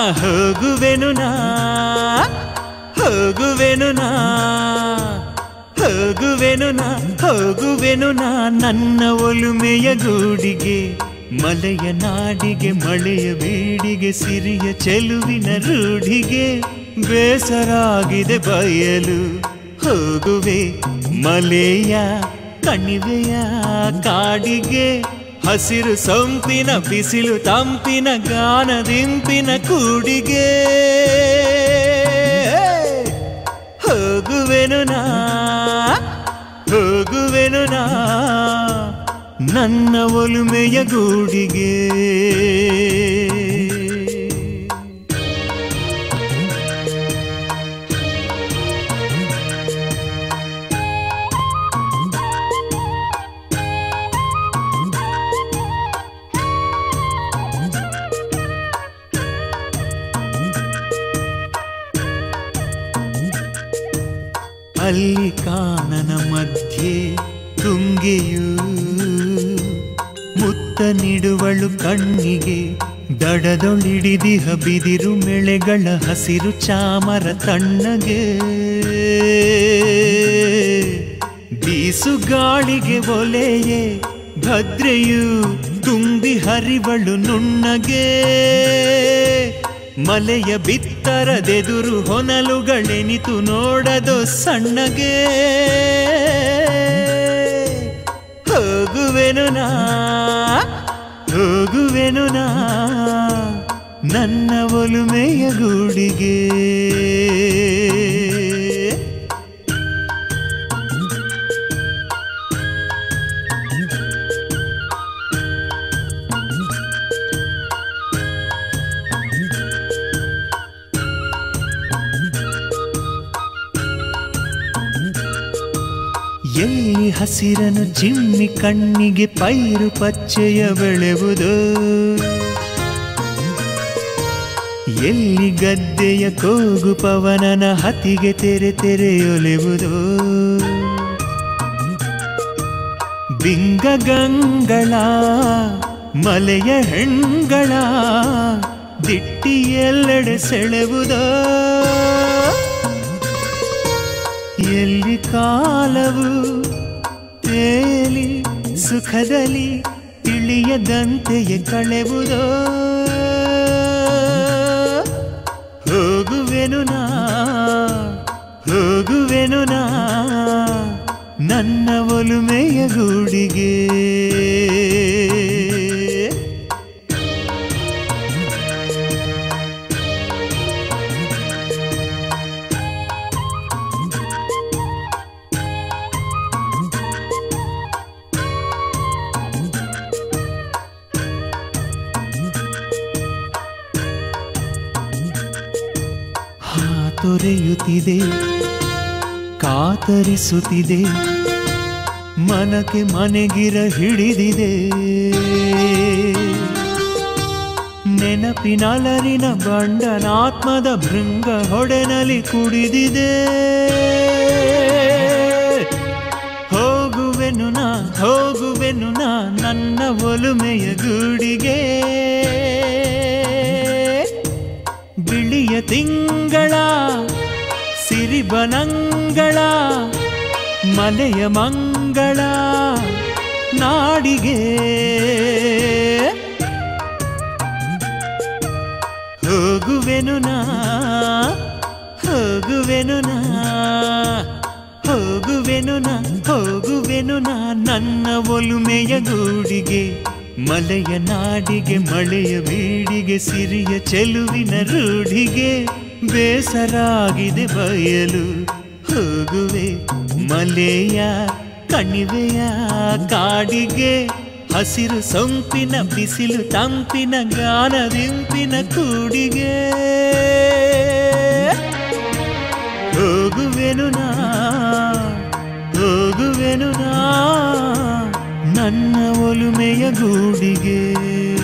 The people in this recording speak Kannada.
ಹೋಗುವೆನು ನಾ ಹೋಗುವೆನು ನಾ ಹೋಗುವೆನು ನಾ ಹೋಗುವೆನು ನಾ ನನ್ನ ಒಲುಮೆಯ ಗೂಡಿಗೆ ಮಲೆಯ ನಾಡಿಗೆ ಮಳೆಯ ಬೀಡಿಗೆ ಸಿರಿಯ ಚೆಲುವಿನ ರೂಢಿಗೆ ಬೇಸರಾಗಿದೆ ಬಯಲು ಹೋಗುವೆ ಮಲೆಯ ಕಣಿವೆಯ ಕಾಡಿಗೆ ಹಸಿರು ಸೊಂಪಿನ ಬಿಸಿಲು ತಂಪಿನ ಗಾನದಿಂಪಿನ ಕೂಡಿಗೆ ಹೋಗುವೆನು ನಾ ಹೋಗುವೆನು ನಾ ನನ್ನ ಒಲುಮೆಯ ಗೂಡಿಗೆ ಅಲ್ಲಿ ಕಾನನ ಮಧ್ಯೆ ತುಂಗೆಯು ಮುತ್ತ ನೀಡುವಳು ಕಣ್ಣಿಗೆ ದಡದೊಳಿಡಿದಿಹ ಬಿದಿರು ಮೆಳೆಗಳ ಹಸಿರು ಚಾಮರ ತಣ್ಣಗೆ ಬೀಸು ಗಾಳಿಗೆ ಒಲೆಯೇ ಭದ್ರೆಯು ತುಂಬಿ ಹರಿವಳು ನುಣ್ಣಗೆ ಮಲೆಯ ಬಿತ್ತರದೆದುರು ಹೊನಲುಗಳೆನಿತು ನೋಡದು ಸಣ್ಣಗೆ ಹೋಗುವೆನು ನಾ ಹೋಗುವೆನು ನಾ ನನ್ನ ಒಲುಮೆಯ ಗೂಡಿಗೆ ಎಲ್ಲಿ ಹಸಿರನು ಚಿಮ್ಮಿ ಕಣ್ಣಿಗೆ ಪೈರು ಪಚ್ಚೆಯ ಬೆಳೆವುದು ಎಲ್ಲಿ ಗದ್ದೆಯ ಕೋಗು ಪವನನ ಹತಿಗೆ ತೆರೆ ತೆರೆಯೊಲೆವುದು ಬಿಂಗಗಂಗಳ ಮಲೆಯ ಹೆಣ್ಗಳ ದಿಟ್ಟಿ ಎಲ್ಲೆಡೆ ಸೆಳೆವುದೋ ಎಲ್ಲಿ ಕಾಲವು ತೇಲಿ ಸುಖದಲ್ಲಿ ತಿಳಿಯದಂತೆಯೇ ಕಳೆವುದೋ ಹೋಗುವೆನು ನಾ ಹೋಗುವೆನು ನಾ ನನ್ನ ಒಲುಮೆಯ ಗೂಡಿಗೆ ಹಾತೊರೆಯುತ್ತಿದೆ ಕಾತರಿಸುತ್ತಿದೆ ಮನಕ್ಕೆ ಮನೆಗಿರ ಹಿಡಿದಿದೆ ನೆನಪಿನಲರಿನ ಬಂಡನಾತ್ಮದ ಭೃಂಗ ಹೊಡೆನಲಿ ಕುಡಿದಿದೆ ಹೋಗುವೆನು ನಾ ಹೋಗುವೆನು ನಾ ನನ್ನ ಒಲುಮೆಯ ಗೂಡಿಗೆ ಬಿಳಿಯ ತಿಂಗಳ ಸಿರಿಬನಂಗಳ ಮಲೆಯ ಮಂಗಳ ನಾಡಿಗೆ ಹೋಗುವೆನು ನಾ ಹೋಗುವೆನು ನಾ ಹೋಗುವೆನು ನಾ ಹೋಗುವೆನು ನಾ ನನ್ನ ಒಲುಮೆಯ ಗೂಡಿಗೆ ಮಲೆಯ ನಾಡಿಗೆ ಮಳೆಯ ಬೀಡಿಗೆ ಸಿರಿಯ ಚೆಲುವಿನ ರೂಢಿಗೆ ಬೇಸರಾಗಿದೆ ಬಯಲು ಹೋಗುವೆ ಮಲೆಯ ಕಣಿವೆಯ ಕಾಡಿಗೆ ಹಸಿರು ಸೊಂಪಿನ ಬಿಸಿಲು ತಂಪಿನ ಗಾನದಿಂಪಿನ ಕೂಡಿಗೆ ಹೋಗುವೆನು ನಾ ಹೋಗುವೆನು ನಾ ನನ್ನ ಒಲುಮೆಯ ಗೂಡಿಗೆ